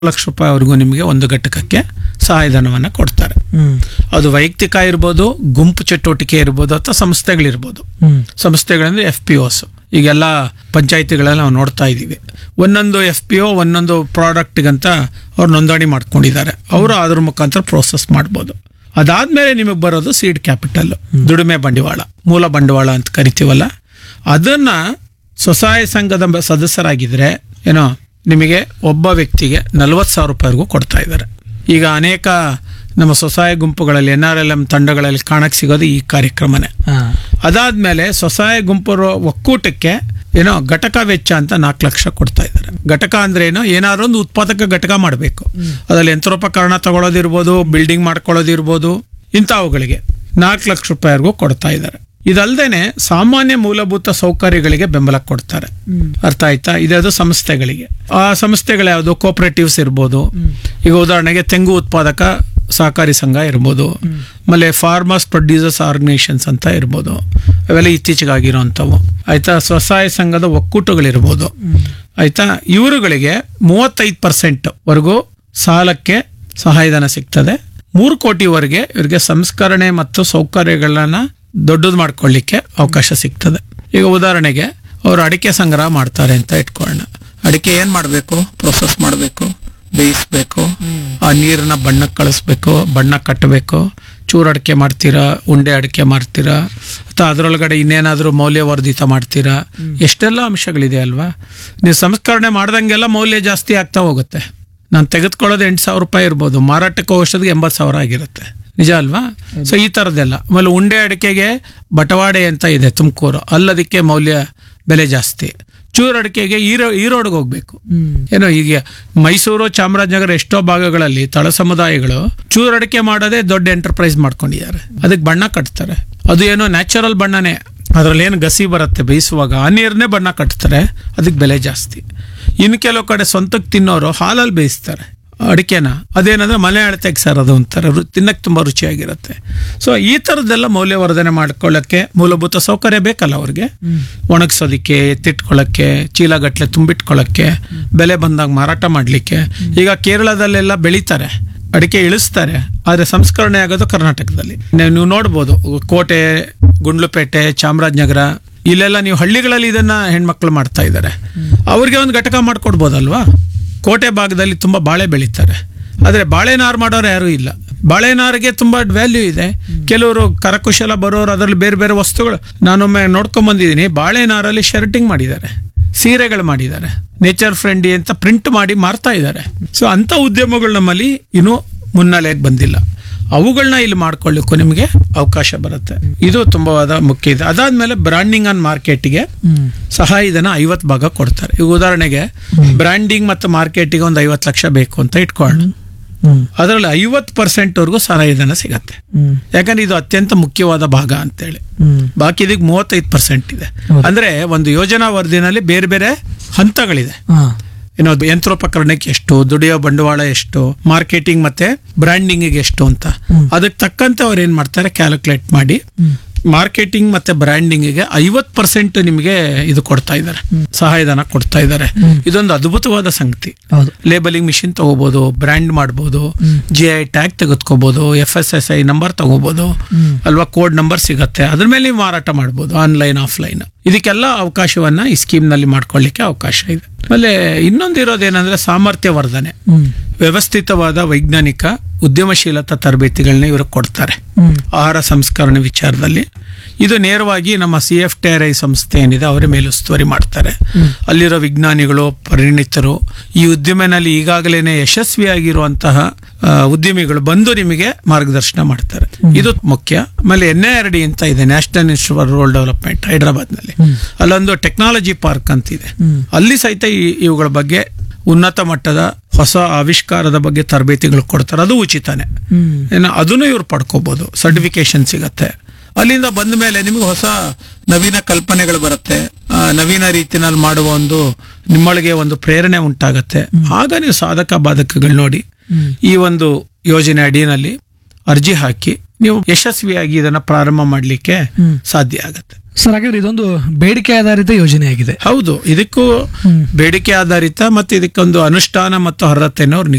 ಲಕ್ಷ ರೂಪಾಯಿವರೆಗೂ ನಿಮಗೆ ಒಂದು ಘಟಕಕ್ಕೆ ಸಹಾಯಧನವನ್ನು ಕೊಡ್ತಾರೆ ಹ್ಮ್ ಅದು ವೈಯಕ್ತಿಕ ಇರ್ಬೋದು ಗುಂಪು ಚಟುವಟಿಕೆ ಇರ್ಬೋದು ಅಥವಾ ಸಂಸ್ಥೆಗಳಿರ್ಬೋದು ಹ್ಮ್ ಸಂಸ್ಥೆಗಳಂದ್ರೆ ಎಫ್ ಪಿ ಒಸ್ ಈಗೆಲ್ಲ ಪಂಚಾಯತಿಗಳಲ್ಲಿ ನಾವು ನೋಡ್ತಾ ಇದ್ದೀವಿ ಒಂದೊಂದು ಎಫ್ ಪಿ ಒ ಒಂದೊಂದು ಪ್ರಾಡಕ್ಟ್ಗಂತ ಅವ್ರು ನೋಂದಣಿ ಮಾಡ್ಕೊಂಡಿದ್ದಾರೆ ಅವರು ಅದ್ರ ಮುಖಾಂತರ ಪ್ರೋಸೆಸ್ ಮಾಡ್ಬೋದು ಅದಾದ್ಮೇಲೆ ನಿಮಗೆ ಬರೋದು ಸೀಡ್ ಕ್ಯಾಪಿಟಲ್ ದುಡಿಮೆ ಬಂಡವಾಳ ಮೂಲ ಬಂಡವಾಳ ಅಂತ ಕರಿತೀವಲ್ಲ ಅದನ್ನ ಸ್ವಸಹಾಯ ಸಂಘದ ಬ- ಸದಸ್ಯರಾಗಿದ್ರೆ ಏನೋ ನಿಮಗೆ ಒಬ್ಬ ವ್ಯಕ್ತಿಗೆ ನಲವತ್ತು ಸಾವಿರ ರೂಪಾಯಿವರೆಗೂ ಕೊಡ್ತಾ ಇದ್ದಾರೆ ಈಗ ಅನೇಕ ನಮ್ಮ ಸ್ವಸಹಾಯ ಗುಂಪುಗಳಲ್ಲಿ ಎನ್ ಆರ್ ಎಲ್ ಎಂ ತಂಡಗಳಲ್ಲಿ ಕಾಣಕ್ಕೆ ಸಿಗೋದು ಈ ಕಾರ್ಯಕ್ರಮನೇ ಹಾ ಅದಾದ್ಮೇಲೆ ಸ್ವಸಹಾಯ ಗುಂಪು ಒಕ್ಕೂಟಕ್ಕೆ ಏನೋ ಘಟಕ ವೆಚ್ಚ ಅಂತ ನಾಲ್ಕು ಲಕ್ಷ ಕೊಡ್ತಾ ಇದ್ದಾರೆ ಘಟಕ ಅಂದ್ರೆ ಏನು ಏನಾದ್ರು ಒಂದು ಉತ್ಪಾದಕ ಘಟಕ ಮಾಡಬೇಕು ಅದ್ರಲ್ಲಿ ಯಂತ್ರೋಪಕರಣ ತಗೊಳ್ಳೋದಿರ್ಬೋದು ಬಿಲ್ಡಿಂಗ್ ಮಾಡ್ಕೊಳ್ಳೋದಿರ್ಬೋದು ಇಂಥವುಗಳಿಗೆ ನಾಲ್ಕು ಲಕ್ಷ ರೂಪಾಯಿವರೆಗೂ ಕೊಡ್ತಾ ಇದ್ದಾರೆ ಇದಲ್ದೇನೆ ಸಾಮಾನ್ಯ ಮೂಲಭೂತ ಸೌಕರ್ಯಗಳಿಗೆ ಬೆಂಬಲ ಕೊಡ್ತಾರೆ ಅರ್ಥ ಆಯ್ತಾ ಇದದು ಸಂಸ್ಥೆಗಳಿಗೆ ಆ ಸಂಸ್ಥೆಗಳು ಯಾವುದು ಕೋಪರೇಟಿವ್ಸ್ ಇರ್ಬೋದು ಈಗ ಉದಾಹರಣೆಗೆ ತೆಂಗು ಉತ್ಪಾದಕ ಸಹಕಾರಿ ಸಂಘ ಇರ್ಬೋದು ಆಮೇಲೆ ಫಾರ್ಮರ್ಸ್ ಪ್ರೊಡ್ಯೂಸರ್ಸ್ ಆರ್ಗನೈಸೇಷನ್ಸ್ ಅಂತ ಇರ್ಬೋದು ಅವೆಲ್ಲ ಇತ್ತೀಚೆಗಾಗಿರೋಂಥವು ಆಯ್ತಾ ಸ್ವಸಹಾಯ ಸಂಘದ ಒಕ್ಕೂಟಗಳಿರ್ಬೋದು ಆಯ್ತಾ ಇವರುಗಳಿಗೆ ಮೂವತ್ತೈದು ಪರ್ಸೆಂಟ್ ವರೆಗೂ ಸಾಲಕ್ಕೆ ಸಹಾಯಧನ ಸಿಗ್ತದೆ ಮೂರು ಕೋಟಿವರೆಗೆ ಇವರಿಗೆ ಸಂಸ್ಕರಣೆ ಮತ್ತು ಸೌಕರ್ಯಗಳನ್ನ ದೊಡ್ಡದು ಮಾಡ್ಕೊಳ್ಳಿಕ್ಕೆ ಅವಕಾಶ ಸಿಗ್ತದೆ ಈಗ ಉದಾಹರಣೆಗೆ ಅವರು ಅಡಿಕೆ ಸಂಗ್ರಹ ಮಾಡ್ತಾರೆ ಅಂತ ಇಟ್ಕೊಳ್ಳೋಣ ಅಡಿಕೆ ಏನ್ ಮಾಡಬೇಕು ಪ್ರೊಸೆಸ್ ಮಾಡಬೇಕು ಬೇಯಿಸ್ಬೇಕು ಆ ನೀರನ್ನ ಬಣ್ಣಕ್ಕೆ ಕಳಿಸ್ಬೇಕು ಬಣ್ಣ ಕಟ್ಟಬೇಕು ಚೂರು ಅಡಿಕೆ ಮಾಡ್ತೀರಾ ಉಂಡೆ ಅಡಿಕೆ ಮಾಡ್ತೀರಾ ಅಥವಾ ಅದರೊಳಗಡೆ ಇನ್ನೇನಾದರೂ ಮೌಲ್ಯವರ್ಧಿತ ಮಾಡ್ತೀರಾ ಎಷ್ಟೆಲ್ಲ ಅಂಶಗಳಿದೆ ಅಲ್ವಾ ನೀವು ಸಂಸ್ಕರಣೆ ಮಾಡ್ದಂಗೆಲ್ಲ ಮೌಲ್ಯ ಜಾಸ್ತಿ ಆಗ್ತಾ ಹೋಗುತ್ತೆ ನಾನು ತೆಗೆದುಕೊಳ್ಳೋದು ಎಂಟು ಸಾವಿರ ರೂಪಾಯಿ ಇರ್ಬೋದು ಮಾರಾಟಕ್ಕೆ ಹೋಗೋಷ್ಟೊತ್ತಿಗೆ ಎಂಬತ್ತು ಸಾವಿರ ಆಗಿರುತ್ತೆ ನಿಜ ಅಲ್ವಾ ಸೊ ಈ ಥರದ್ದೆಲ್ಲ ಆಮೇಲೆ ಉಂಡೆ ಅಡಿಕೆಗೆ ಬಟವಾಡೆ ಅಂತ ಇದೆ ತುಮಕೂರು ಅಲ್ಲದಕ್ಕೆ ಮೌಲ್ಯ ಬೆಲೆ ಜಾಸ್ತಿ ಚೂರು ಅಡಿಕೆಗೆ ಈರೋ ಈರೋಡ್ಗೆ ಹೋಗ್ಬೇಕು ಏನೋ ಈಗ ಮೈಸೂರು ಚಾಮರಾಜನಗರ ಎಷ್ಟೋ ಭಾಗಗಳಲ್ಲಿ ತಳ ಸಮುದಾಯಗಳು ಚೂರು ಅಡಿಕೆ ಮಾಡೋದೇ ದೊಡ್ಡ ಎಂಟರ್ಪ್ರೈಸ್ ಮಾಡ್ಕೊಂಡಿದ್ದಾರೆ ಅದಕ್ಕೆ ಬಣ್ಣ ಕಟ್ತಾರೆ ಅದು ಏನೋ ನ್ಯಾಚುರಲ್ ಬಣ್ಣನೇ ಅದ್ರಲ್ಲಿ ಏನು ಗಸಿ ಬರುತ್ತೆ ಬೇಯಿಸುವಾಗ ಆ ನೀರನ್ನೇ ಬಣ್ಣ ಕಟ್ತಾರೆ ಅದಕ್ಕೆ ಬೆಲೆ ಜಾಸ್ತಿ ಇನ್ನು ಕೆಲವು ಕಡೆ ಸ್ವಂತಕ್ಕೆ ತಿನ್ನೋರು ಹಾಲಲ್ಲಿ ಬೇಯಿಸ್ತಾರೆ ಅಡಿಕೆನ ಅದೇನಂದ್ರೆ ಮನೆ ಅಳತೆಗೆ ಸರ್ ಅದು ಒಂಥರ ರು ತಿನ್ನಕ್ಕೆ ತುಂಬ ರುಚಿಯಾಗಿರುತ್ತೆ ಸೊ ಈ ಥರದ್ದೆಲ್ಲ ಮೌಲ್ಯವರ್ಧನೆ ಮಾಡ್ಕೊಳ್ಳೋಕ್ಕೆ ಮೂಲಭೂತ ಸೌಕರ್ಯ ಬೇಕಲ್ಲ ಅವ್ರಿಗೆ ಒಣಗಿಸೋದಕ್ಕೆ ಎತ್ತಿಟ್ಕೊಳ್ಳೋಕ್ಕೆ ಚೀಲಗಟ್ಟಲೆ ತುಂಬಿಟ್ಕೊಳ್ಳೋಕ್ಕೆ ಬೆಲೆ ಬಂದಾಗ ಮಾರಾಟ ಮಾಡಲಿಕ್ಕೆ ಈಗ ಕೇರಳದಲ್ಲೆಲ್ಲ ಬೆಳೀತಾರೆ ಅಡಿಕೆ ಇಳಿಸ್ತಾರೆ ಆದರೆ ಸಂಸ್ಕರಣೆ ಆಗೋದು ಕರ್ನಾಟಕದಲ್ಲಿ ನೀವು ನೀವು ನೋಡ್ಬೋದು ಕೋಟೆ ಗುಂಡ್ಲುಪೇಟೆ ಚಾಮರಾಜನಗರ ಇಲ್ಲೆಲ್ಲ ನೀವು ಹಳ್ಳಿಗಳಲ್ಲಿ ಇದನ್ನ ಹೆಣ್ಮಕ್ಳು ಮಾಡ್ತಾ ಇದ್ದಾರೆ ಅವ್ರಿಗೆ ಒಂದು ಘಟಕ ಮಾಡ್ಕೊಡ್ಬೋದಲ್ವಾ ಕೋಟೆ ಭಾಗದಲ್ಲಿ ತುಂಬ ಬಾಳೆ ಬೆಳೀತಾರೆ ಆದರೆ ಬಾಳೆನಾರು ಮಾಡೋರು ಯಾರೂ ಇಲ್ಲ ಬಾಳೆನಾರಿಗೆ ತುಂಬ ವ್ಯಾಲ್ಯೂ ಇದೆ ಕೆಲವರು ಕರಕುಶಲ ಬರೋರು ಅದರಲ್ಲಿ ಬೇರೆ ಬೇರೆ ವಸ್ತುಗಳು ನಾನೊಮ್ಮೆ ನೋಡ್ಕೊಂಬಂದಿದ್ದೀನಿ ಬಾಳೆನಾರಲ್ಲಿ ಶರ್ಟಿಂಗ್ ಮಾಡಿದ್ದಾರೆ ಸೀರೆಗಳು ಮಾಡಿದ್ದಾರೆ ನೇಚರ್ ಫ್ರೆಂಡ್ಲಿ ಅಂತ ಪ್ರಿಂಟ್ ಮಾಡಿ ಮಾರ್ತಾ ಇದ್ದಾರೆ ಸೊ ಅಂಥ ಉದ್ಯಮಗಳು ನಮ್ಮಲ್ಲಿ ಇನ್ನೂ ಮುನ್ನೆಲೆಗೆ ಬಂದಿಲ್ಲ ಅವುಗಳನ್ನ ಇಲ್ಲಿ ಮಾಡ್ಕೊಳ್ಳಿಕ್ಕೂ ನಿಮಗೆ ಅವಕಾಶ ಬರುತ್ತೆ ಇದು ತುಂಬವಾದ ಮುಖ್ಯ ಇದೆ ಅದಾದ್ಮೇಲೆ ಬ್ರಾಂಡಿಂಗ್ ಆನ್ ಮಾರ್ಕೆಟ್ಗೆ ಸಹಾಯಧನ ಐವತ್ತು ಭಾಗ ಕೊಡ್ತಾರೆ ಈಗ ಉದಾಹರಣೆಗೆ ಬ್ರ್ಯಾಂಡಿಂಗ್ ಮತ್ತು ಮಾರ್ಕೆಟಿಗೆ ಒಂದು ಐವತ್ತು ಲಕ್ಷ ಬೇಕು ಅಂತ ಇಟ್ಕೊಳ್ಳೋಣ ಹ್ಮ್ ಅದರಲ್ಲಿ ಐವತ್ತು ಪರ್ಸೆಂಟ್ವರೆಗೂ ಸಹಾಯಧನ ಸಿಗತ್ತೆ ಹ್ಮ್ ಯಾಕಂದ್ರೆ ಇದು ಅತ್ಯಂತ ಮುಖ್ಯವಾದ ಭಾಗ ಅಂತೇಳಿ ಹ್ಮ್ ಬಾಕಿ ಇದಕ್ಕೆ ಮೂವತ್ತೈದು ಪರ್ಸೆಂಟ್ ಇದೆ ಹೌದು. ಅಂದ್ರೆ ಒಂದು ಯೋಜನಾ ವರದಿನಲ್ಲಿ ಬೇರೆ ಬೇರೆ ಹಂತಗಳಿದೆ ಹಾ ಏನೋ ಯಂತ್ರೋಪಕರಣಕ್ಕೆ ಎಷ್ಟು ದುಡಿಯೋ ಬಂಡವಾಳ ಎಷ್ಟು ಮಾರ್ಕೆಟಿಂಗ್ ಮತ್ತೆ ಬ್ರ್ಯಾಂಡಿಂಗ್ ಎಷ್ಟು ಅಂತ ಅದಕ್ಕೆ ತಕ್ಕಂತೆ ಅವ್ರು ಏನ್ ಮಾಡ್ತಾರೆ ಕ್ಯಾಲ್ಕುಲೇಟ್ ಮಾಡಿ ಮಾರ್ಕೆಟಿಂಗ್ ಮತ್ತೆ ಬ್ರ್ಯಾಂಡಿಂಗಿಗೆ ಐವತ್ ಪರ್ಸೆಂಟ್ ನಿಮಗೆ ಇದು ಕೊಡ್ತಾ ಇದ್ದಾರೆ ಸಹಾಯಧನ ಕೊಡ್ತಾ ಇದ್ದಾರೆ ಇದೊಂದು ಅದ್ಭುತವಾದ ಸಂಗತಿ ಹೌದು ಲೇಬಲಿಂಗ್ ಮಿಷಿನ್ ತಗೋಬಹುದು ಬ್ರ್ಯಾಂಡ್ ಮಾಡ್ಬೋದು ಜಿ ಐ ಟ್ಯಾಗ್ ತೆಗೆದುಕೋಬಹುದು F S S I number ತಗೋಬಹುದು ಅಲ್ವಾ ಕೋಡ್ ನಂಬರ್ ಸಿಗತ್ತೆ ಅದ್ರ ಮೇಲೆ ನೀವು ಮಾರಾಟ ಮಾಡ್ಬೋದು ಆನ್ಲೈನ್ ಆಫ್ಲೈನ್ ಇದಕ್ಕೆಲ್ಲ ಅವಕಾಶವನ್ನ ಈ ಸ್ಕೀಮ್ ನಲ್ಲಿ ಮಾಡ್ಕೊಳ್ಳಿಕ್ಕೆ ಅವಕಾಶ ಇದೆ ಆಮೇಲೆ ಇನ್ನೊಂದು ಇರೋದೇನಂದ್ರೆ ಸಾಮರ್ಥ್ಯ ವರ್ಧನೆ ಹ್ಮ್ ವ್ಯವಸ್ಥಿತವಾದ ವೈಜ್ಞಾನಿಕ ಉದ್ಯಮಶೀಲತಾ ತರಬೇತಿಗಳನ್ನ ಇವರು ಕೊಡ್ತಾರೆ ಹ್ಮ್ ಆಹಾರ ಸಂಸ್ಕರಣೆ ವಿಚಾರದಲ್ಲಿ ಇದು ನೇರವಾಗಿ ನಮ್ಮ C F T R I ಸಂಸ್ಥೆ ಏನಿದೆ ಅವರ ಮೇಲುಸ್ತುವಾರಿ ಮಾಡ್ತಾರೆ ಅಲ್ಲಿರೋ ವಿಜ್ಞಾನಿಗಳು ಪರಿಣಿತರು ಈ ಉದ್ಯಮನಲ್ಲಿ ಈಗಾಗಲೇ ಯಶಸ್ವಿಯಾಗಿರುವಂತಹ ಆ, ಉದ್ಯಮಿಗಳು ಬಂದು ನಿಮಗೆ ಮಾರ್ಗದರ್ಶನ ಮಾಡ್ತಾರೆ ಇದು ಮುಖ್ಯ ಆಮೇಲೆ ಎನ್ ಐ ಆರ್ ಡಿ ಅಂತ ಇದೆ national institute for rural development Hyderabad ನಲ್ಲಿ ಅಲ್ಲೊಂದು ಟೆಕ್ನಾಲಜಿ ಪಾರ್ಕ್ ಅಂತ ಇದೆ ಅಲ್ಲಿ ಸಹಿತ ಈ- ಇವುಗಳ ಬಗ್ಗೆ ಉನ್ನತ ಮಟ್ಟದ ಹೊಸ ಆವಿಷ್ಕಾರದ ಬಗ್ಗೆ ತರಬೇತಿಗಳು ಕೊಡ್ತಾರೆ ಅದು ಉಚಿತನೇ ಹ್ಮ್ ಏನ ಅದನ್ನು ಇವ್ರು ಪಡ್ಕೋಬಹುದು ಸರ್ಟಿಫಿಕೇಶನ್ ಸಿಗತ್ತೆ ಅಲ್ಲಿಂದ ಬಂದ ಮೇಲೆ ನಿಮಗೆ ಹೊಸ ನವೀನ ಕಲ್ಪನೆಗಳು ಬರುತ್ತೆ ಆ, ನವೀನ ರೀತಿನಲ್ಲಿ ಮಾಡುವ ಒಂದು ನಿಮ್ಮೊಳಗೆ ಒಂದು ಪ್ರೇರಣೆ ಉಂಟಾಗತ್ತೆ ಆಗ ನೀವು ಸಾಧಕ ಬಾಧಕಗಳು ನೋಡಿ ಈ ಒಂದು ಯೋಜನೆ ಅಡಿನಲ್ಲಿ ಅರ್ಜಿ ಹಾಕಿ ನೀವು ಯಶಸ್ವಿಯಾಗಿ ಇದನ್ನ ಪ್ರಾರಂಭ ಮಾಡಲಿಕ್ಕೆ ಸಾಧ್ಯ ಆಗತ್ತೆ ಸರ್ ಹಾಗಾದ್ರೆ ಇದೊಂದು ಬೇಡಿಕೆ ಆಧಾರಿತ ಯೋಜನೆಯಾಗಿದೆ ಹೌದು ಇದಕ್ಕೂ ಬೇಡಿಕೆ ಆಧಾರಿತ ಮತ್ತು ಇದಕ್ಕೊಂದು ಅನುಷ್ಠಾನ ಮತ್ತು ಅರ್ಹತೆಯನ್ನು ಅವ್ರು